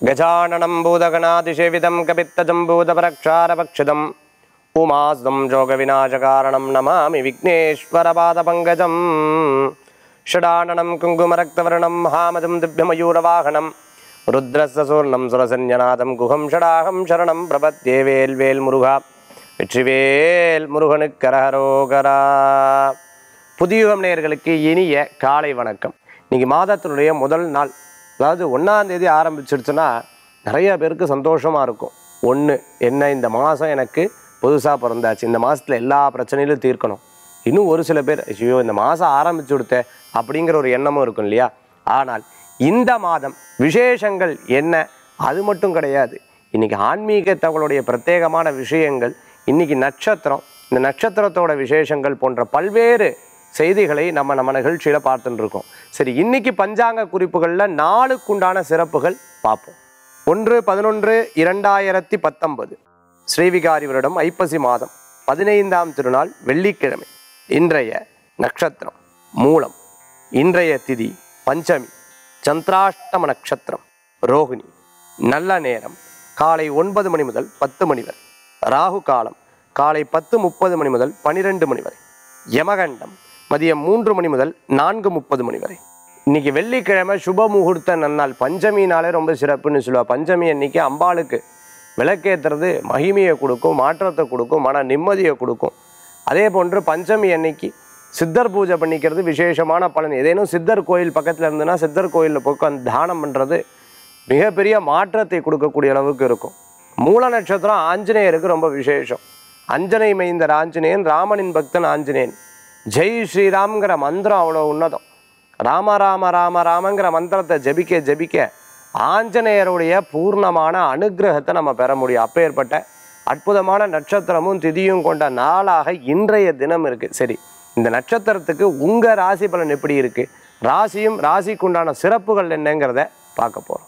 गजाननं भूतगणातिसेवितं कपित्तजम्बूतपरक्षारपक्षितम् उमास्तं जोगविनाशकारणं नमामि विघ्नेश्वरपादपङ्कजम् षडाननं कुङ्कुमरक्तवर्णं हामदं दिव्यमयूरवाहनं रुद्रस्य सूर्णं सुरसन्यनादं गुहं षडाहं शरणं प्रपद्ये வேல்வேல் முருகா வெற்றிவேல் முருகனுக்கு கரஹரோகரா புதியுகம் நேயர்களுக்கு இனிய காலை வணக்கம் இன்னைக்கு மாதத்தினுடைய முதல் நாள் அதாவது ஒன்றாம் தேதி ஆரம்பிச்சிருச்சுன்னா நிறைய பேருக்கு சந்தோஷமாக இருக்கும் ஒன்று என்ன இந்த மாதம் எனக்கு புதுசாக பிறந்தாச்சு இந்த மாதத்தில் எல்லா பிரச்சனையிலும் தீர்க்கணும் இன்னும் ஒரு சில பேர் ஐயோ இந்த மாதம் ஆரம்பிச்சு கொடுத்த அப்படிங்கிற ஒரு எண்ணமும் இருக்கும் இல்லையா ஆனால் இந்த மாதம் விசேஷங்கள் என்ன அது மட்டும் கிடையாது இன்னைக்கு ஆன்மீக தகவலுடைய பிரத்யேகமான விஷயங்கள் இன்னைக்கு நட்சத்திரம் இந்த நட்சத்திரத்தோட விசேஷங்கள் போன்ற பல்வேறு செய்திகளை நம்ம நம்ம நிகழ்ச்சியில் பார்த்துட்டு இருக்கோம் சரி இன்னைக்கு பஞ்சாங்க குறிப்புகளில் நாளுக்குண்டான சிறப்புகள் பார்ப்போம் ஒன்று பதினொன்று இரண்டாயிரத்தி பத்தொன்பது ஸ்ரீவிகாரி வருடம் ஐப்பசி மாதம் பதினைந்தாம் திருநாள் வெள்ளிக்கிழமை இன்றைய நட்சத்திரம் மூலம் இன்றைய திதி பஞ்சமி சந்திராஷ்டம நட்சத்திரம் ரோகிணி நல்ல நேரம் காலை ஒன்பது மணி முதல் பத்து மணி வரை ராகு காலம் காலை பத்து முப்பது மணி முதல் பனிரெண்டு மணி வரை யமகண்டம் மதியம் மூன்று மணி முதல் நான்கு முப்பது மணி வரை இன்னைக்கு வெள்ளிக்கிழமை சுப முகூர்த்த நன்னாள் பஞ்சமினாலே ரொம்ப சிறப்புன்னு சொல்லுவா பஞ்சமி அன்னைக்கு அம்பாளுக்கு விளக்கேற்றுறது மகிமையை கொடுக்கும் மாற்றத்தை கொடுக்கும் மன நிம்மதியை கொடுக்கும் அதே போன்று பஞ்சமி அன்னைக்கு சித்தர் பூஜை பண்ணிக்கிறது விசேஷமான பலன் ஏதேனும் சித்தர் கோயில் பக்கத்தில் இருந்துன்னா சித்தர் கோயிலில் போய் உட்கார்ந்து தானம் பண்ணுறது மிகப்பெரிய மாற்றத்தை கொடுக்கக்கூடிய அளவுக்கு இருக்கும் மூல நட்சத்திரம் ஆஞ்சநேயருக்கு ரொம்ப விசேஷம் அஞ்சனை மைந்தர் ஆஞ்சநேயன் ராமனின் பக்தன் ஆஞ்சநேயன் ஜெய் ஸ்ரீராம்ங்கிற மந்திரம் அவ்வளோ உன்னதம் ராம ராம ராம ராமங்கிற மந்திரத்தை ஜபிக்க ஜபிக்க ஆஞ்சநேயருடைய பூர்ணமான அனுக்கிரகத்தை நம்ம பெற முடியும் அப்பேற்பட்ட அற்புதமான நட்சத்திரமும் திதியும் கொண்ட நாளாக இன்றைய தினம் இருக்கு சரி இந்த நட்சத்திரத்துக்கு உங்க ராசி பலன் எப்படி இருக்கு ராசியும் ராசிக்குண்டான சிறப்புகள் என்னங்கிறத பார்க்க போறோம்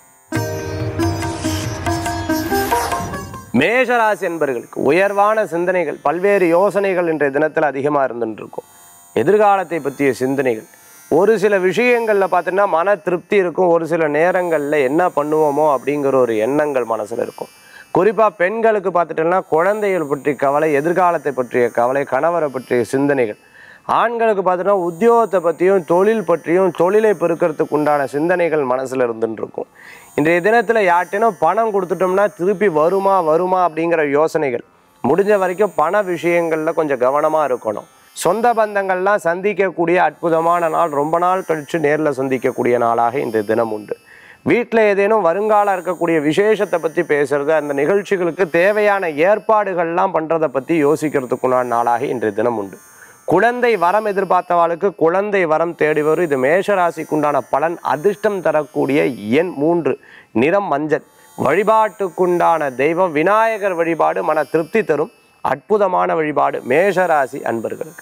மேஷராசி என்பர்களுக்கு உயர்வான சிந்தனைகள் பல்வேறு யோசனைகள் இன்றைய தினத்தில் அதிகமாக இருந்துட்டு இருக்கும் எதிர்காலத்தை பற்றிய சிந்தனைகள் ஒரு சில விஷயங்களில் பார்த்தீங்கன்னா மன திருப்தி இருக்கும் ஒரு சில நேரங்களில் என்ன பண்ணுவோமோ அப்படிங்கிற ஒரு எண்ணங்கள் மனசில் இருக்கும் குறிப்பாக பெண்களுக்கு பார்த்துட்டோம்னா குழந்தைகள் பற்றிய கவலை எதிர்காலத்தை பற்றிய கவலை கணவரை பற்றிய சிந்தனைகள் ஆண்களுக்கு பார்த்தீங்கன்னா உத்தியோகத்தை பற்றியும் தொழில் பற்றியும் தொழிலை பெருக்கிறதுக்கு உண்டான சிந்தனைகள் மனசில் இருந்துட்டு இருக்கும் இன்றைய தினத்தில் யார்ட்டேனும் பணம் கொடுத்துட்டோம்னா திருப்பி வருமா வருமா அப்படிங்கிற யோசனைகள் முடிஞ்ச வரைக்கும் பண விஷயங்களில் கொஞ்சம் கவனமாக இருக்கணும் சொந்த பந்தங்கள்லாம் சந்திக்கக்கூடிய அற்புதமான நாள் ரொம்ப நாள் கழித்து நேரில் சந்திக்கக்கூடிய நாளாக இன்றைய தினம் உண்டு வீட்டில் ஏதேனும் வருங்காலம் இருக்கக்கூடிய விசேஷத்தை பற்றி பேசுறது அந்த நிகழ்ச்சிகளுக்கு தேவையான ஏற்பாடுகள்லாம் பண்ணுறதை பற்றி யோசிக்கிறதுக்குண்டான நாளாக இன்றைய தினம் உண்டு குழந்தை வரம் எதிர்பார்த்தவாளுக்கு குழந்தை வரம் தேடி வரும் இது மேஷராசிக்குண்டான பலன் அதிர்ஷ்டம் தரக்கூடிய எண் மூன்று நிறம் மஞ்சள் வழிபாட்டுக்குண்டான தெய்வம் விநாயகர் வழிபாடு மன திருப்தி தரும் அற்புதமான வழிபாடு மேஷராசி அன்பர்களுக்கு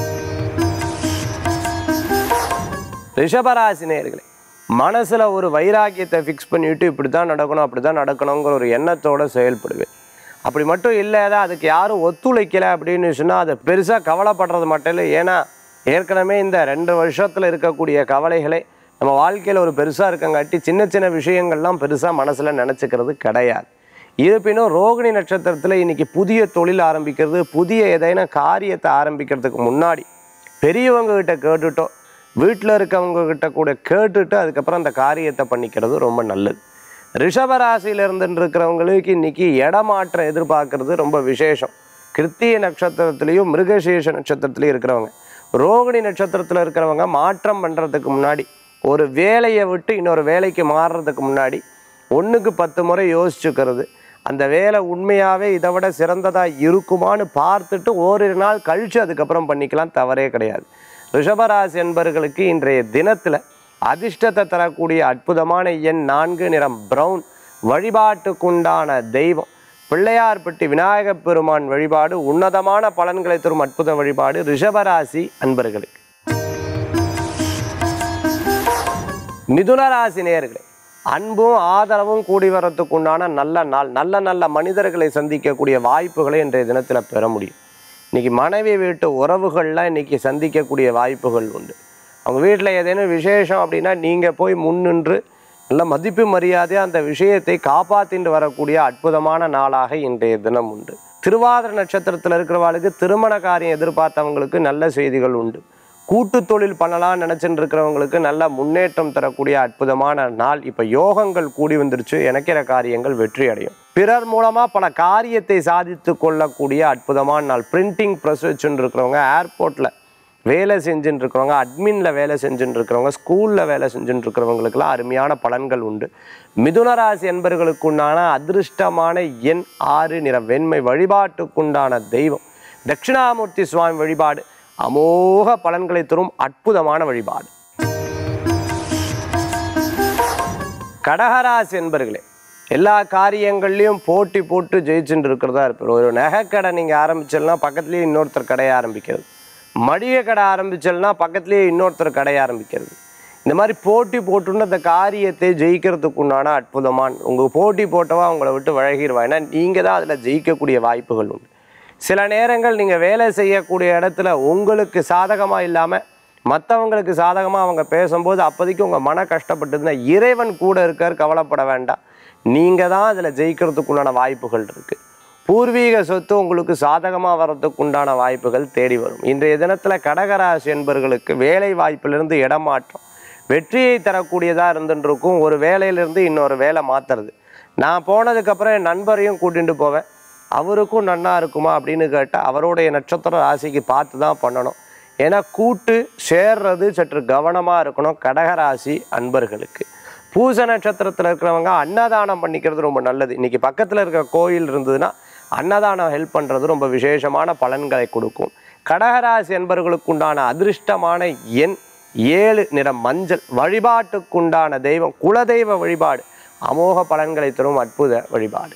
ரிஷபராசி நேயர்களே மனசுல ஒரு வைராக்கியத்தை ஃபிக்ஸ் பண்ணிட்டு இப்படி தான் நடக்கணும் அப்படி தான் நடக்கணுங்கிற ஒரு எண்ணத்தோட செயல்படுவேன் அப்படி மட்டும் இல்லாத அதுக்கு யாரும் ஒத்துழைக்கலை அப்படின்னு சொன்னால் அதை பெருசாக கவலைப்படுறது மட்டும் இல்லை ஏன்னா ஏற்கனவே இந்த ரெண்டு வருஷத்தில் இருக்கக்கூடிய கவலைகளை நம்ம வாழ்க்கையில் ஒரு பெருசாக இருக்கங்காட்டி சின்ன சின்ன விஷயங்கள்லாம் பெருசாக மனசில் நினச்சிக்கிறது கிடையாது இருப்பினும் ரோகிணி நட்சத்திரத்தில் இன்னைக்கு புதிய தொழில் ஆரம்பிக்கிறது புதிய ஏதேனும் காரியத்தை ஆரம்பிக்கிறதுக்கு முன்னாடி பெரியவங்க கிட்ட கேட்டுட்டோ வீட்டில் இருக்கவங்க கிட்ட கூட கேட்டுட்டு அதுக்கப்புறம் அந்த காரியத்தை பண்ணிக்கிறது ரொம்ப நல்லது ரிஷபராசியில் இருந்துட்டு இருக்கிறவங்களுக்கு இன்னைக்கு இடமாற்றம் எதிர்பார்க்கறது ரொம்ப விசேஷம் கிருத்திய நட்சத்திரத்திலையும் மிருகசீஷ நட்சத்திரத்திலையும் இருக்கிறவங்க ரோகிணி நட்சத்திரத்தில் இருக்கிறவங்க மாற்றம் பண்ணுறதுக்கு முன்னாடி ஒரு வேலையை விட்டு இன்னொரு வேலைக்கு மாறுறதுக்கு முன்னாடி ஒன்றுக்கு பத்து முறை யோசிச்சுக்கிறது அந்த வேலை உண்மையாகவே இதை விட சிறந்ததாக இருக்குமான்னு பார்த்துட்டு ஓரிரு நாள் கழித்து அதுக்கப்புறம் பண்ணிக்கலாம் தவறே கிடையாது ரிஷபராசி என்பர்களுக்கு இன்றைய தினத்தில் அதிர்ஷ்டத்தை தரக்கூடிய அற்புதமான எண் நான்கு நிறம் பிரவுன் வழிபாட்டுக்குண்டான தெய்வம் பிள்ளையார்பட்டி விநாயகப் பெருமான் வழிபாடு உன்னதமான பலன்களை தரும் அற்புத வழிபாடு ரிஷபராசி அன்பர்களுக்கு மிதுனராசி நேயர்களே அன்பும் ஆதரவும் கூடி வரத்துக்கு உண்டான நல்ல நாள் நல்ல நல்ல மனிதர்களை சந்திக்கக்கூடிய வாய்ப்புகளை இன்றைய தினத்தில் பெற முடியும் இன்னைக்கு மனைவி வீட்டு உறவுகள்லாம் இன்னைக்கு சந்திக்கக்கூடிய வாய்ப்புகள் உண்டு அவங்க வீட்டில் ஏதேனும் விசேஷம் அப்படின்னா நீங்கள் போய் முன்னின்று நல்ல மதிப்பு மரியாதையாக அந்த விஷயத்தை காப்பாற்றிட்டு வரக்கூடிய அற்புதமான நாளாக இன்றைய தினம் உண்டு திருவாதிர நட்சத்திரத்தில் இருக்கிறவங்களுக்கு திருமண காரியம் எதிர்பார்த்தவங்களுக்கு நல்ல செய்திகள் உண்டு கூட்டு தொழில் பண்ணலாம்னு நினச்சிட்டு இருக்கிறவங்களுக்கு நல்ல முன்னேற்றம் தரக்கூடிய அற்புதமான நாள் இப்போ யோகங்கள் கூடி வந்துருச்சு நினைக்கிற காரியங்கள் வெற்றி அடையும் பிறர் மூலமாக பல காரியத்தை சாதித்து கொள்ளக்கூடிய அற்புதமான நாள் பிரிண்டிங் ப்ரெஸ் வச்சுட்டு இருக்கிறவங்க ஏர்போர்ட்டில் வேலை செஞ்சுட்டு இருக்கிறவங்க அட்மினில் வேலை செஞ்சுட்டு இருக்கிறவங்க ஸ்கூலில் வேலை செஞ்சுட்டு இருக்கிறவங்களுக்கெல்லாம் அருமையான பலன்கள் உண்டு மிதுன ராசி என்பவர்களுக்குண்டான அதிர்ஷ்டமான எண் ஆறு நிற வெண்மை வழிபாட்டுக்குண்டான தெய்வம் தட்சிணாமூர்த்தி சுவாமி வழிபாடு அமோக பலன்களை தரும் அற்புதமான வழிபாடு கடகராசி என்பர்களே எல்லா காரியங்கள்லையும் போட்டி போட்டு ஜெயிச்சுட்டு இருக்கிறதா இருப்பார் ஒரு நகைக்கடை நீங்கள் ஆரம்பிச்சல்னா பக்கத்துலேயே இன்னொருத்தர் கடையை ஆரம்பிக்கிறது மளிகை கடை ஆரம்பிச்சல்னா பக்கத்துலேயே இன்னொருத்தர் கடையை ஆரம்பிக்கிறது இந்த மாதிரி போட்டி போட்டுன்னு அந்த காரியத்தை ஜெயிக்கிறதுக்கு உண்டான அற்புதமான உங்கள் போட்டி போட்டவா உங்களை விட்டு வழகிடுவா ஏன்னா நீங்கள் தான் அதில் ஜெயிக்கக்கூடிய வாய்ப்புகள் உண்டு சில நேரங்கள் நீங்கள் வேலை செய்யக்கூடிய இடத்துல உங்களுக்கு சாதகமாக இல்லாமல் மற்றவங்களுக்கு சாதகமாக அவங்க பேசும்போது அப்போதைக்கு உங்கள் மன கஷ்டப்பட்டதுன்னா இறைவன் கூட இருக்கார் கவலைப்பட வேண்டாம் நீங்கள் தான் அதில் ஜெயிக்கிறதுக்கு உண்டான வாய்ப்புகள் இருக்குது பூர்வீக சொத்து உங்களுக்கு சாதகமாக வர்றதுக்கு உண்டான வாய்ப்புகள் தேடி வரும் இன்றைய தினத்தில் கடகராசி என்பவர்களுக்கு வேலை வாய்ப்பிலிருந்து இடமாற்றம் வெற்றியை தரக்கூடியதாக இருந்துட்டு இருக்கும் ஒரு வேலையிலிருந்து இன்னொரு வேலை மாற்றுறது நான் போனதுக்கப்புறம் என் நண்பரையும் கூட்டிகிட்டு போவேன் அவருக்கும் நன்னா இருக்குமா அப்படின்னு கேட்டால் அவருடைய நட்சத்திர ராசிக்கு பார்த்து தான் பண்ணணும் ஏன்னா கூட்டு சேர்றது சற்று கவனமாக இருக்கணும் கடகராசி அன்பர்களுக்கு பூச நட்சத்திரத்தில் இருக்கிறவங்க அன்னதானம் பண்ணிக்கிறது ரொம்ப நல்லது இன்னைக்கு பக்கத்தில் இருக்க கோயில் இருந்ததுன்னா அன்னதானம் ஹெல்ப் பண்ணுறது ரொம்ப விசேஷமான பலன்களை கொடுக்கும் கடகராசி என்பவர்களுக்கு உண்டான அதிர்ஷ்டமான எண் ஏழு நிற மஞ்சள் வழிபாட்டுக்குண்டான தெய்வம் குலதெய்வ வழிபாடு அமோக பலன்களை தரும் அற்புத வழிபாடு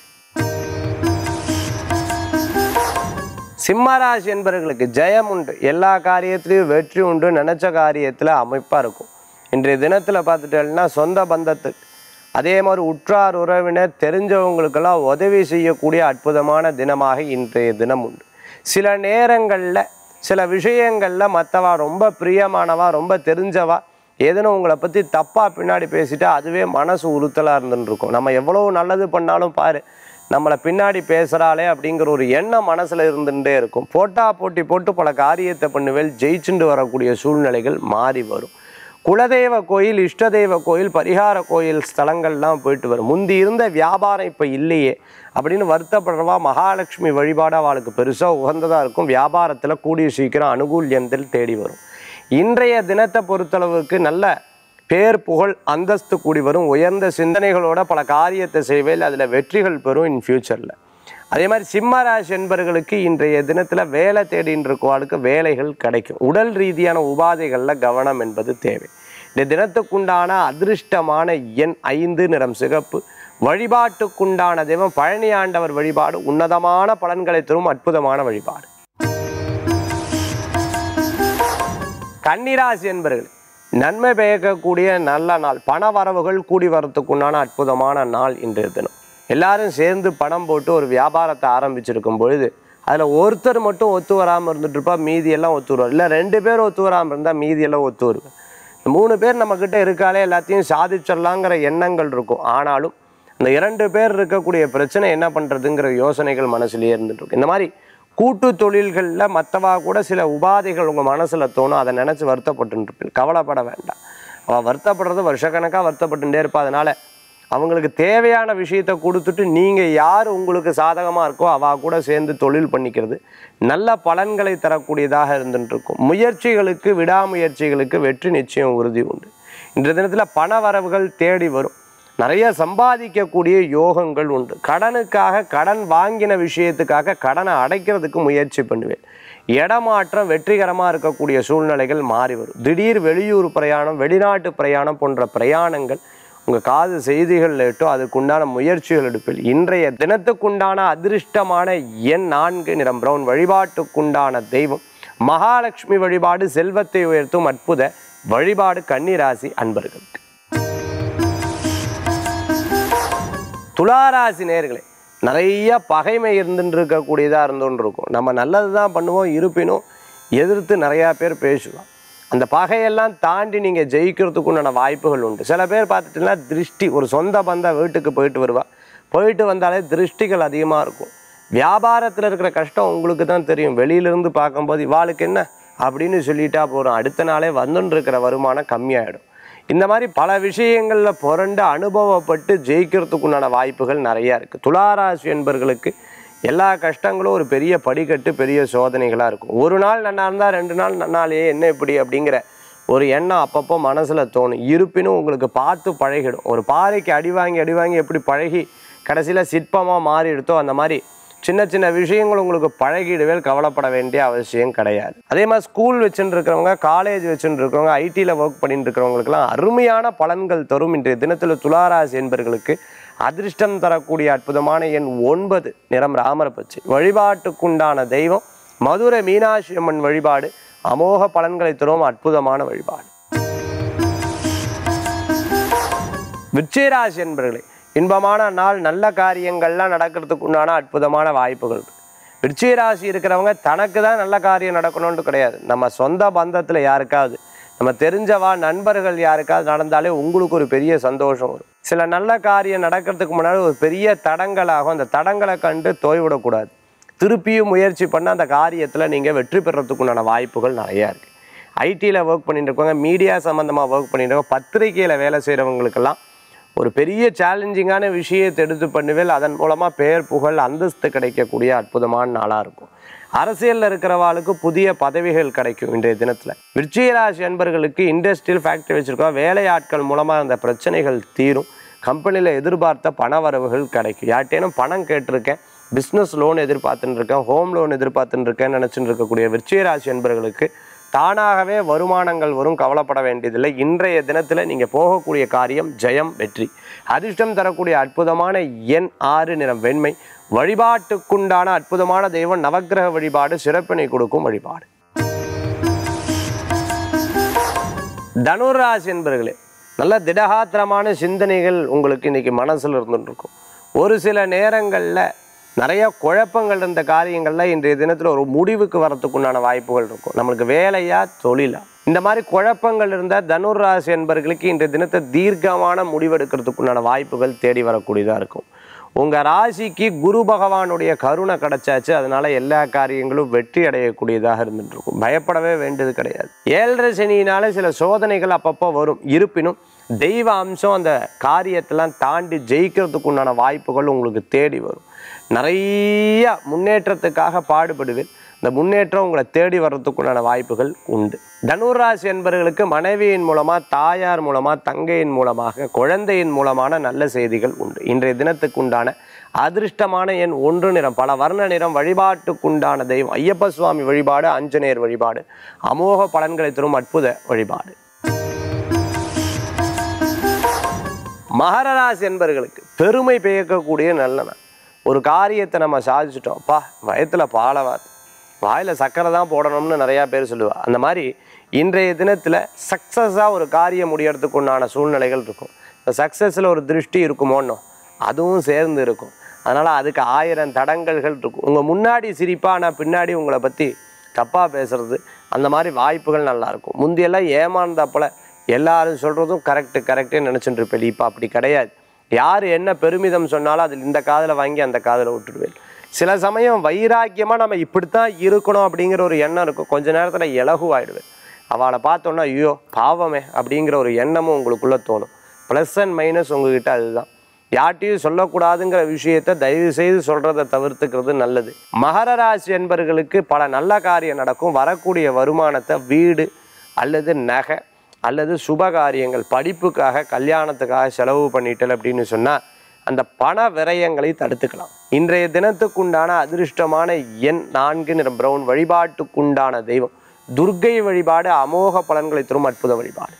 சிம்மராசி என்பவர்களுக்கு ஜெயம் உண்டு எல்லா காரியத்திலையும் வெற்றி உண்டு நினச்ச காரியத்தில் அமைப்பாக இருக்கும் இன்றைய தினத்தில் பார்த்துட்டேன்னா சொந்த பந்தத்துக்கு அதே மாதிரி உற்றார் உறவினர் தெரிஞ்சவங்களுக்கெல்லாம் உதவி செய்யக்கூடிய அற்புதமான தினமாக இன்றைய தினம் உண்டு சில நேரங்களில் சில விஷயங்களில் மற்றவா ரொம்ப பிரியமானவா ரொம்ப தெரிஞ்சவா ஏதேனும் உங்களை பற்றி தப்பாக பின்னாடி பேசிட்டா அதுவே மனசு உறுத்தலாக இருந்துன்னு இருக்கும் நம்ம எவ்வளோ நல்லது பண்ணாலும் பாரு நம்மளை பின்னாடி பேசுகிறாளே அப்படிங்கிற ஒரு எண்ணம் மனசில் இருந்துகிட்டே இருக்கும் போட்டா போட்டி போட்டு பல காரியத்தை பண்ணுவேல் ஜெயிச்சுண்டு வரக்கூடிய சூழ்நிலைகள் மாறி வரும் குலதெய்வ கோயில் இஷ்டதெய்வ கோயில் பரிகார கோயில் ஸ்தலங்கள்லாம் போயிட்டு வரும் முந்தி இருந்த வியாபாரம் இப்போ இல்லையே அப்படின்னு வருத்தப்படுறவா மகாலட்சுமி வழிபாடு அவளுக்கு பெருசாக உகந்ததாக இருக்கும் வியாபாரத்தில் கூடிய சீக்கிரம் அனுகூல்யத்தில் தேடி வரும் இன்றைய தினத்தை பொறுத்தளவுக்கு நல்ல பேர் புகழ் அந்தஸ்து கூடி வரும் உயர்ந்த சிந்தனைகளோட பல காரியத்தை செய்வேல் அதில் வெற்றிகள் பெறும் இன் ஃபியூச்சரில் அதே மாதிரி சிம்ம ராசி என்பவர்களுக்கு இன்றைய தினத்தில் வேலை தேடின்னு இருக்கவாளுக்கு வேலைகள் கிடைக்கும் உடல் ரீதியான உபாதைகளில் கவனம் என்பது தேவை இந்த தினத்துக்குண்டான அதிர்ஷ்டமான எண் ஐந்து நிறம் சிகப்பு வழிபாட்டுக்குண்டான தெய்வம் பழனி ஆண்டவர் வழிபாடு உன்னதமான பலன்களை தரும் அற்புதமான வழிபாடு கன்னிராசி என்பர்கள் நன்மை பயக்கக்கூடிய நல்ல நாள் பண வரவுகள் கூடி வரத்துக்குண்டான அற்புதமான நாள் இன்றைய தினம் எல்லாரும் சேர்ந்து பணம் போட்டு ஒரு வியாபாரத்தை ஆரம்பிச்சிருக்கும் பொழுது அதில் ஒருத்தர் மட்டும் ஒத்து வராமல் இருந்துட்டு இருப்பா மீதி எல்லாம் ஒத்து வருவார் இல்லை ரெண்டு பேர் ஒத்து வராமல் இருந்தால் மீதி எல்லாம் ஒத்து வருவார் இந்த மூணு பேர் நம்மக்கிட்ட இருக்காலே எல்லாத்தையும் சாதிச்சிடலாங்கிற எண்ணங்கள் இருக்கும் ஆனாலும் அந்த இரண்டு பேர் இருக்கக்கூடிய பிரச்சனை என்ன பண்ணுறதுங்கிற யோசனைகள் மனசுலயே இருந்துட்டு இருக்கும் இந்த மாதிரி கூட்டு தொழில்களில் மற்றவா கூட சில உபாதைகள் உங்கள் மனசில் தோணும் அதை நினச்சி வருத்தப்பட்டுருப்பீங்க கவலைப்பட வேண்டாம் அவள் வருத்தப்படுறது வருஷக்கணக்காக வருத்தப்பட்டுட்டே இருப்பா அதனால் அவங்களுக்கு தேவையான விஷயத்தை கொடுத்துட்டு நீங்கள் யார் உங்களுக்கு சாதகமாக இருக்கோ அவள் கூட சேர்ந்து தொழில் பண்ணிக்கிறது நல்ல பலன்களை தரக்கூடியதாக இருந்துட்டு இருக்கும் முயற்சிகளுக்கு விடாமுயற்சிகளுக்கு வெற்றி நிச்சயம் உறுதி உண்டு இன்றைய தினத்தில் பண வரவுகள் தேடி வரும் நிறைய சம்பாதிக்கக்கூடிய யோகங்கள் உண்டு கடனுக்காக கடன் வாங்கின விஷயத்துக்காக கடனை அடைக்கிறதுக்கு முயற்சி பண்ணுவேன் இடமாற்றம் வெற்றிகரமாக இருக்கக்கூடிய சூழ்நிலைகள் மாறி வரும் திடீர் வெளியூர் பிரயாணம் வெளிநாட்டு பிரயாணம் போன்ற பிரயாணங்கள் உங்கள் காது செய்திகள் எட்டோ அதுக்குண்டான முயற்சிகள் எடுப்பில் இன்றைய தினத்துக்குண்டான அதிர்ஷ்டமான எண் நான்கு நிறம் பிரவுன் வழிபாட்டுக்குண்டான தெய்வம் மகாலட்சுமி வழிபாடு செல்வத்தை உயர்த்தும் அற்புத வழிபாடு கன்னிராசி அன்பர்களுக்கு துளாராசி நேர்களே நிறைய பகைமை இருந்துட்டு இருக்கக்கூடியதாக இருந்துன்னு இருக்கும் நம்ம நல்லது தான் பண்ணுவோம் இருப்பினும் எதிர்த்து நிறையா பேர் பேசுவான் அந்த பகையெல்லாம் தாண்டி நீங்கள் ஜெயிக்கிறதுக்கு உண்டான வாய்ப்புகள் உண்டு சில பேர் பார்த்துட்டிங்கன்னா திருஷ்டி ஒரு சொந்த பந்த வீட்டுக்கு போயிட்டு வருவா போயிட்டு வந்தாலே திருஷ்டிகள் அதிகமாக இருக்கும் வியாபாரத்தில் இருக்கிற கஷ்டம் உங்களுக்கு தான் தெரியும் வெளியிலிருந்து பார்க்கும்போது இவாளுக்கு என்ன அப்படின்னு சொல்லிட்டா போகிறோம் அடுத்த நாளே வந்துன்னு இருக்கிற வருமானம் கம்மியாயிடும் இந்த மாதிரி பல விஷயங்களில் புரண்டு அனுபவப்பட்டு ஜெயிக்கிறதுக்குண்டான வாய்ப்புகள் நிறையா இருக்குது துளாராசி என்பர்களுக்கு எல்லா கஷ்டங்களும் ஒரு பெரிய படிக்கட்டு பெரிய சோதனைகளாக இருக்கும் ஒரு நாள் நன்னா இருந்தால் ரெண்டு நாள் நன்னாலேயே என்ன இப்படி அப்படிங்கிற ஒரு எண்ணம் அப்பப்போ மனசில் தோணும் இருப்பினும் உங்களுக்கு பார்த்து பழகிடும் ஒரு பாறைக்கு அடி வாங்கி அடி வாங்கி எப்படி பழகி கடைசியில் சிற்பமாக மாறி எடுத்தோ அந்த மாதிரி சின்ன சின்ன விஷயங்கள் உங்களுக்கு பழகிடுவேல் கவலைப்பட வேண்டிய அவசியம் கிடையாது அதே மாதிரி ஸ்கூல் வச்சுட்டு இருக்கிறவங்க காலேஜ் வச்சுட்டு இருக்கிறவங்க ஐடியில் ஒர்க் பண்ணிட்டு இருக்கிறவங்களுக்குலாம் அருமையான பலன்கள் தரும் இன்றைய தினத்தில் துளாராசி என்பர்களுக்கு அதிர்ஷ்டம் தரக்கூடிய அற்புதமான எண் ஒன்பது நிறம் ராமர் பச்சை வழிபாட்டுக்குண்டான தெய்வம் மதுரை மீனாட்சி அம்மன் வழிபாடு அமோக பலன்களை தரும் அற்புதமான வழிபாடு விருச்சிகராசி என்பர்களே இன்பமான நாள் நல்ல காரியங்கள்லாம் நடக்கிறதுக்கு உண்டான அற்புதமான வாய்ப்புகள் இருக்கு. விருச்சிகராசி இருக்கிறவங்க தனக்கு தான் நல்ல காரியம் நடக்கணும்னு கிடையாது நம்ம சொந்த பந்தத்தில் யாருக்காவது நம்ம தெரிஞ்சவா நண்பர்கள் யாருக்காவது நடந்தாலே உங்களுக்கு ஒரு பெரிய சந்தோஷம் வரும் சில நல்ல காரியம் நடக்கிறதுக்கு முன்னாடி ஒரு பெரிய தடங்களாகும் அந்த தடங்களை கண்டு தோய்விடக்கூடாது திருப்பியும் முயற்சி பண்ண அந்த காரியத்தில் நீங்கள் வெற்றி பெறத்துக்குண்டான வாய்ப்புகள் நிறையா இருக்குது ஐடியில் ஒர்க் பண்ணிட்டு இருக்கவங்க மீடியா சம்மந்தமாக ஒர்க் பண்ணிட்டு இருக்கவங்க பத்திரிகையில் வேலை செய்கிறவங்களுக்கெல்லாம் ஒரு பெரிய சேலஞ்சிங்கான விஷயத்தை எடுத்து பண்ணுவேல் அதன் மூலமாக பெயர் புகழ் அந்தஸ்து கிடைக்கக்கூடிய அற்புதமான நாளாக இருக்கும் அரசியலில் இருக்கிறவாளுக்கு புதிய பதவிகள் கிடைக்கும் இன்றைய தினத்தில் விருச்சிகராசி அன்பர்களுக்கு இண்டஸ்ட்ரியல் ஃபேக்ட்ரி வச்சுருக்கோம் வேலையாட்கள் மூலமாக அந்த பிரச்சனைகள் தீரும் கம்பெனியில் எதிர்பார்த்த பண வரவுகள் கிடைக்கும் யார்ட்டேனும் பணம் கேட்டிருக்கேன் பிஸ்னஸ் லோன் எதிர்பார்த்துன்னு இருக்கேன் ஹோம் லோன் எதிர்பார்த்துன்னு இருக்கேன் நினச்சிட்டு இருக்கக்கூடிய விருச்சிகராசி அன்பர்களுக்கு தானாகவே வருமானங்கள் வரும் கவலைப்பட வேண்டியதில்லை இன்றைய தினத்தில் நீங்கள் போகக்கூடிய காரியம் ஜெயம் வெற்றி அதிர்ஷ்டம் தரக்கூடிய அற்புதமான எண் ஆறு நிறம் வெண்மை வழிபாட்டுக்குண்டான அற்புதமான தெய்வம் நவக்கிரக வழிபாடு சிறப்பினை கொடுக்கும் வழிபாடு தனுராசி என்பர்களே நல்ல திடகாத்திரமான சிந்தனைகள் உங்களுக்கு இன்னைக்கு மனசில் இருந்துட்டு இருக்கும் ஒரு சில நேரங்களில் நிறைய குழப்பங்கள் இருந்த காரியங்களில் இன்றைய தினத்தில் ஒரு முடிவுக்கு வரத்துக்குண்டான வாய்ப்புகள் இருக்கும் நம்மளுக்கு வேலையா தொழிலா இந்த மாதிரி குழப்பங்கள் இருந்த தனுர் ராசி என்பர்களுக்கு இன்றைய தினத்தை தீர்க்கமான முடிவெடுக்கிறதுக்குண்டான வாய்ப்புகள் தேடி வரக்கூடியதாக இருக்கும் உங்கள் ராசிக்கு குரு பகவானுடைய கருணை கிடைச்சாச்சு அதனால எல்லா காரியங்களும் வெற்றி அடையக்கூடியதாக இருந்துட்டு இருக்கும் பயப்படவே வேண்டியது கிடையாது ஏழரை சனியினால சில சோதனைகள் அப்பப்போ வரும் இருப்பினும் தெய்வ அம்சம் அந்த காரியத்தெல்லாம் தாண்டி ஜெயிக்கிறதுக்கு உண்டான வாய்ப்புகள் உங்களுக்கு தேடி வரும் நிறைய முன்னேற்றத்துக்காக பாடுபடுவேன் இந்த முன்னேற்றம் உங்களை தேடி வர்றதுக்குண்டான வாய்ப்புகள் உண்டு தனுராசி என்பவர்களுக்கு மனைவியின் மூலமாக தாயார் மூலமாக தங்கையின் மூலமாக குழந்தையின் மூலமான நல்ல செய்திகள் உண்டு இன்றைய தினத்துக்கு உண்டான அதிர்ஷ்டமான எண் ஒன்று நிறம் பல வர்ண நிறம் வழிபாட்டுக்குண்டான தெய்வம் ஐயப்ப சுவாமி வழிபாடு ஆஞ்சநேயர் வழிபாடு அமோக பலன்களை தரும் அற்புத வழிபாடு மகர ராசி என்பர்களுக்கு பெருமை பெயக்கக்கூடிய நல்ல நாள் ஒரு காரியத்தை நம்ம சாதிச்சிட்டோம் அப்பா வயத்தில் பாலவாத் வாயில் சக்கரை தான் போடணும்னு நிறையா பேர் சொல்லுவா அந்த மாதிரி இன்றைய தினத்தில் சக்ஸஸாக ஒரு காரியம் முடியறதுக்கு உண்டான சூழ்நிலைகள் இருக்கும் இந்த சக்ஸஸில் ஒரு திருஷ்டி இருக்குமோன்னோ அதுவும் சேர்ந்து இருக்கும் அதனால் அதுக்கு ஆயிரம் தடங்கல்கள் இருக்கும் உங்கள் முன்னாடி சிரிப்பாக ஆனால் பின்னாடி உங்களை பற்றி தப்பாக பேசுறது அந்த மாதிரி வாய்ப்புகள் நல்லாயிருக்கும் முந்தியெல்லாம் ஏமாந்தப்பல எல்லாரும் சொல்கிறதும் கரெக்டு கரெக்டுன்னு நினச்சிட்டு இருப்பேன் இப்போ அப்படி கிடையாது யார் என்ன பெருமிதம் சொன்னாலும் அதில் இந்த காதில் வாங்கி அந்த காதில் விட்டுடுவேன் சில சமயம் வைராக்கியமாக நம்ம இப்படித்தான் இருக்கணும் அப்படிங்கிற ஒரு எண்ணம் இருக்கும் கொஞ்ச நேரத்தில் இலகுவாயிடுவேன் அவளை பார்த்தோன்னா ஐயோ பாவமே அப்படிங்கிற ஒரு எண்ணமும் உங்களுக்குள்ளே தோணும் ப்ளஸ் அண்ட் மைனஸ் உங்ககிட்ட அதுதான் யார்ட்டையும் சொல்லக்கூடாதுங்கிற விஷயத்த தயவு செய்து சொல்கிறத தவிர்த்துக்கிறது நல்லது மகர ராசி என்பர்களுக்கு பல நல்ல காரியம் நடக்கும் வரக்கூடிய வருமானத்தை வீடு அல்லது நகை அல்லது சுப காரியங்கள் படிப்புக்காக கல்யாணத்துக்காக செலவு பண்ணிட்டல் அப்படின்னு சொன்னால் அந்த பண விரயங்களை தடுத்துக்கலாம் இன்றைய தினத்துக்குண்டான அதிர்ஷ்டமான எண் நான்கு நிறம் பிரவுன் வழிபாட்டுக்குண்டான தெய்வம் துர்க்கை வழிபாடு அமோக பலன்களை தரும் அற்புத வழிபாடு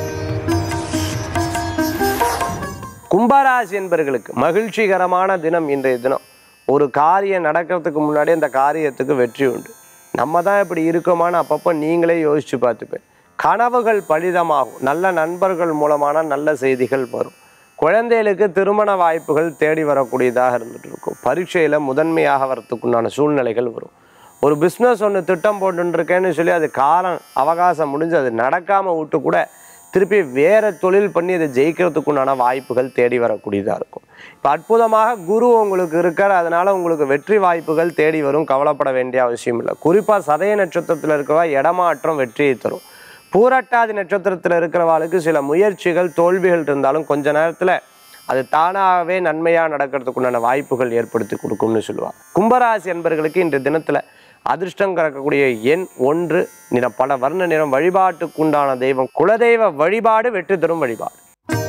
கும்பராசி என்பர்களுக்கு மகிழ்ச்சிகரமான தினம் இன்றைய தினம் ஒரு காரியம் நடக்கிறதுக்கு முன்னாடி அந்த காரியத்துக்கு வெற்றி உண்டு நம்ம தான் இப்படி இருக்கோமான்னு அப்பப்போ நீங்களே யோசிச்சு பார்த்துப்பேன் கனவுகள் பலிதமாகும் நல்ல நண்பர்கள் மூலமான நல்ல செய்திகள் வரும் குழந்தைகளுக்கு திருமண வாய்ப்புகள் தேடி வரக்கூடியதாக இருந்துட்டு இருக்கும் பரீட்சையில் முதன்மையாக வரத்துக்குண்டான சூழ்நிலைகள் வரும் ஒரு பிஸ்னஸ் ஒன்று திட்டம் போட்டுருக்கேன்னு சொல்லி அது காலம் அவகாசம் முடிஞ்சு அது நடக்காமல் விட்டு கூட திருப்பி வேறு தொழில் பண்ணி அதை ஜெயிக்கிறதுக்கு உண்டான வாய்ப்புகள் தேடி வரக்கூடியதாக இருக்கும் இப்போ அற்புதமாக குரு உங்களுக்கு இருக்கார் அதனால உங்களுக்கு வெற்றி வாய்ப்புகள் தேடி வரும் கவலைப்பட வேண்டிய அவசியம் இல்லை குறிப்பாக சதய நட்சத்திரத்தில் இருக்கிறவா இடமாற்றம் வெற்றியை தரும் பூரட்டாதி நட்சத்திரத்தில் இருக்கிறவாளுக்கு சில முயற்சிகள் தோல்விகள் இருந்தாலும் கொஞ்ச நேரத்தில் அது தானாகவே நன்மையாக நடக்கிறதுக்கு உண்டான வாய்ப்புகள் ஏற்படுத்தி கொடுக்கும்னு சொல்லுவாங்க கும்பராசி என்பர்களுக்கு இன்றைய தினத்தில் அதிர்ஷ்டம் கறக்கக்கூடிய எண் ஒன்று நிறம் பல வர்ண நிறம் வழிபாட்டுக்குண்டான தெய்வம் குலதெய்வ வழிபாடு வெற்றி தரும் வழிபாடு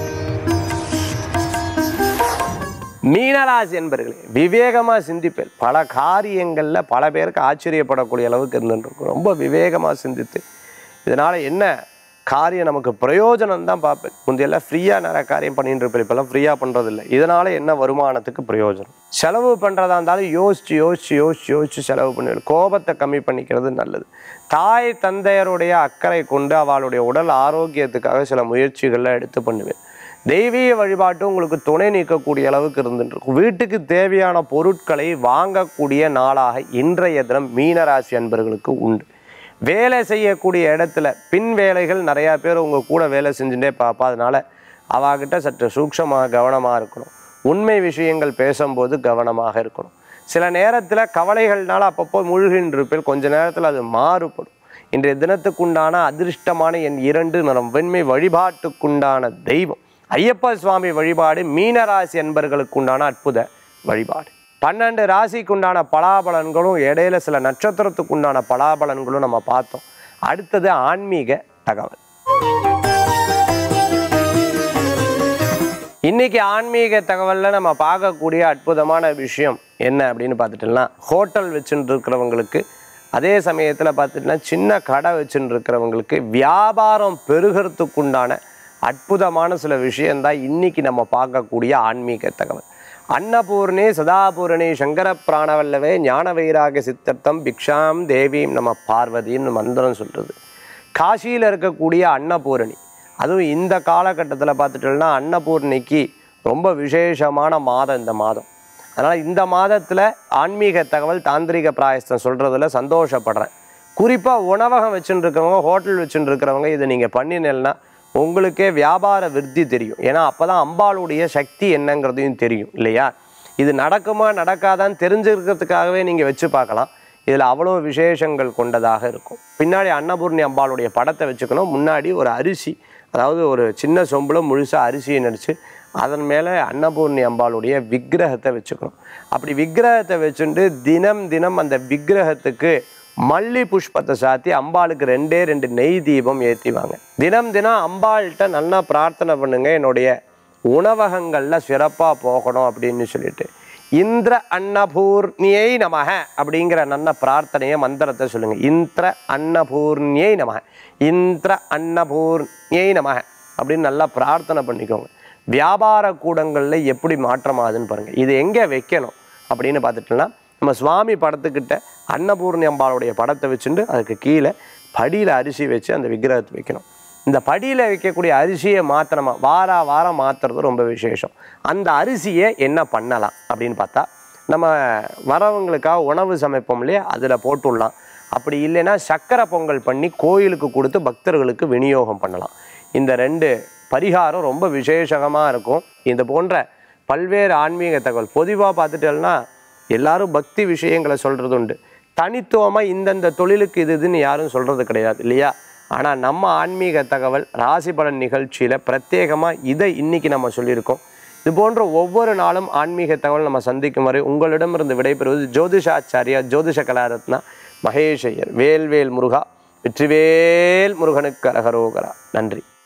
மீனராசி என்பர்களே விவேகமாக சிந்திப்பேன் பல காரியங்களில் பல பேருக்கு ஆச்சரியப்படக்கூடிய அளவுக்கு இருந்துருக்கும் ரொம்ப விவேகமாக சிந்தித்து இதனால் என்ன காரியம் நமக்கு பிரயோஜனம் தான் பார்ப்பேன் முந்தையெல்லாம் ஃப்ரீயாக நிறைய காரியம் பண்ணிட்டு இருப்பேன் இப்போல்லாம் ஃப்ரீயாக பண்ணுறதில்ல இதனால் என்ன வருமானத்துக்கு பிரயோஜனம் செலவு பண்ணுறதா இருந்தாலும் யோசிச்சு யோசிச்சு யோசிச்சு யோசிச்சு செலவு பண்ணுவேன் கோபத்தை கம்மி பண்ணிக்கிறது நல்லது தாய் தந்தையருடைய அக்கறை கொண்டு அவளுடைய உடல் ஆரோக்கியத்துக்காக சில முயற்சிகளை எடுத்து பண்ணுவேன் தெய்வீக வழிபாட்டு உங்களுக்கு துணை நீக்கக்கூடிய அளவுக்கு இருந்துட்டு இருக்கும் வீட்டுக்கு தேவையான பொருட்களை வாங்கக்கூடிய நாளாக இன்றைய தினம் மீனராசி அன்பர்களுக்கு உண்டு வேலை செய்யக்கூடிய இடத்துல பின் வேலைகள் நிறையா பேர் உங்கள் கூட வேலை செஞ்சுட்டே பார்ப்பா அதனால அவாகிட்ட சற்று சூக்ஷமாக கவனமாக இருக்கணும் உண்மை விஷயங்கள் பேசும்போது கவனமாக இருக்கணும் சில நேரத்தில் கவலைகள்னால அப்பப்போ மூழ்கின்றிருப்பேன் கொஞ்ச நேரத்தில் அது மாறுபடும் இன்றைய தினத்துக்குண்டான அதிர்ஷ்டமான என் இரண்டு நிறம் வெண்மை வழிபாட்டுக்குண்டான தெய்வம் ஐயப்ப சுவாமி வழிபாடு மீனராசி என்பர்களுக்கு உண்டான அற்புத வழிபாடு பன்னெண்டு ராசிக்கு உண்டான பலாபலன்களும் இடையில சில நட்சத்திரத்துக்கு உண்டான பலாபலன்களும் நம்ம பார்த்தோம் அடுத்தது ஆன்மீக தகவல் இன்னைக்கு ஆன்மீக தகவலில் நம்ம பார்க்கக்கூடிய அற்புதமான விஷயம் என்ன அப்படின்னு பார்த்துட்டோம்னா ஹோட்டல் வச்சுட்டு இருக்கிறவங்களுக்கு அதே சமயத்தில் பார்த்துட்டோம்னா சின்ன கடை வச்சுட்டு இருக்கிறவங்களுக்கு வியாபாரம் பெருகிறதுக்குண்டான அற்புதமான சில விஷயந்தான் இன்னைக்கு நம்ம பார்க்கக்கூடிய ஆன்மீக தகவல் அன்னபூர்ணே சதாபூரணே சங்கர பிராணவல்லவே ஞான வைராக சித்தர்த்தம் பிக்ஷாம் தேவீம் நம்ம பார்வதின்னு மந்திரம் சொல்கிறது காசியில் இருக்கக்கூடிய அன்னபூரணி அதுவும் இந்த காலகட்டத்தில் பார்த்துட்டோம்னா அன்னபூர்ணிக்கு ரொம்ப விசேஷமான மாதம் இந்த மாதம் அதனால் இந்த மாதத்தில் ஆன்மீக தகவல் தாந்திரிக பிராயஸ்தம் சொல்கிறதுல சந்தோஷப்படுறேன் குறிப்பாக உணவகம் வச்சுட்டு இருக்கிறவங்க ஹோட்டல் வச்சுட்டு இருக்கிறவங்க இதை நீங்கள் பண்ணினேன்னா உங்களுக்கே வியாபார விருத்தி தெரியும் ஏன்னா அப்போ தான் அம்பாளுடைய சக்தி என்னங்கிறதையும் தெரியும் இல்லையா இது நடக்குமா நடக்காதான்னு தெரிஞ்சுக்கிறதுக்காகவே நீங்கள் வச்சு பார்க்கலாம் இதில் அவ்வளோ விசேஷங்கள் கொண்டதாக இருக்கும் பின்னாடி அன்னபூர்ணி அம்பாளுடைய படத்தை வச்சுக்கணும் முன்னாடி ஒரு அரிசி அதாவது ஒரு சின்ன சொம்பில் முழுசாக அரிசியை நடித்து அதன் மேலே அன்னபூர்ணி அம்பாளுடைய விக்கிரகத்தை வச்சுக்கணும் அப்படி விக்கிரகத்தை வச்சுட்டு தினம் தினம் அந்த விக்கிரகத்துக்கு மல்லி புஷ்பத்தை சாத்தி அம்பாளுக்கு ரெண்டே ரெண்டு நெய் தீபம் ஏற்றிவாங்க தினம் தினம் அம்பாள்கிட்ட நல்லா பிரார்த்தனை பண்ணுங்க என்னுடைய உணவகங்களில் சிறப்பாக போகணும் அப்படின்னு சொல்லிட்டு இந்திர அன்னபூர்ணியை நமக அப்படிங்கிற நல்ல பிரார்த்தனையை மந்திரத்தை சொல்லுங்க இந்திர அன்னபூர்ணியை நமக இந்திர அன்னபூர்ணியை நமக அப்படின்னு நல்லா பிரார்த்தனை பண்ணிக்கோங்க வியாபார கூடங்களில் எப்படி மாற்றமாகுதுன்னு பாருங்கள் இது எங்கே வைக்கணும் அப்படின்னு பார்த்துட்டோம்னா நம்ம சுவாமி படத்துக்கிட்ட அன்னபூர்ணி அம்பாளுடைய படத்தை வச்சுட்டு அதுக்கு கீழே படியில் அரிசி வச்சு அந்த விக்கிரகத்தை வைக்கணும் இந்த படியில் வைக்கக்கூடிய அரிசியை மாத்திரமா வார வாரம் மாற்றுறது ரொம்ப விசேஷம் அந்த அரிசியை என்ன பண்ணலாம் அப்படின்னு பார்த்தா நம்ம வரவங்களுக்காக உணவு சமைப்போம் இல்லையா அதில் போட்டுடலாம் அப்படி இல்லைன்னா சக்கரை பொங்கல் பண்ணி கோயிலுக்கு கொடுத்து பக்தர்களுக்கு விநியோகம் பண்ணலாம் இந்த ரெண்டு பரிகாரம் ரொம்ப விசேஷமாக இருக்கும் இது போன்ற பல்வேறு ஆன்மீக தகவல் பொதுவாக பார்த்துட்டோம்னா எல்லாரும் பக்தி விஷயங்களை சொல்கிறது உண்டு தனித்துவமாக இந்தந்த தொழிலுக்கு இது இதுன்னு யாரும் சொல்கிறது கிடையாது இல்லையா ஆனால் நம்ம ஆன்மீக தகவல் ராசி பலன் நிகழ்ச்சியில் பிரத்யேகமாக இதை இன்னைக்கு நம்ம சொல்லியிருக்கோம் இது போன்ற ஒவ்வொரு நாளும் ஆன்மீக தகவல் நம்ம சந்திக்கும் வரை உங்களிடமிருந்து விடைபெறுவது ஜோதிஷாச்சாரியா ஜோதிஷ கலாரத்னா மகேஷ் ஐயர் வேல்வேல் முருகா வெற்றிவேல் முருகனுக்கு அரகரோகரா நன்றி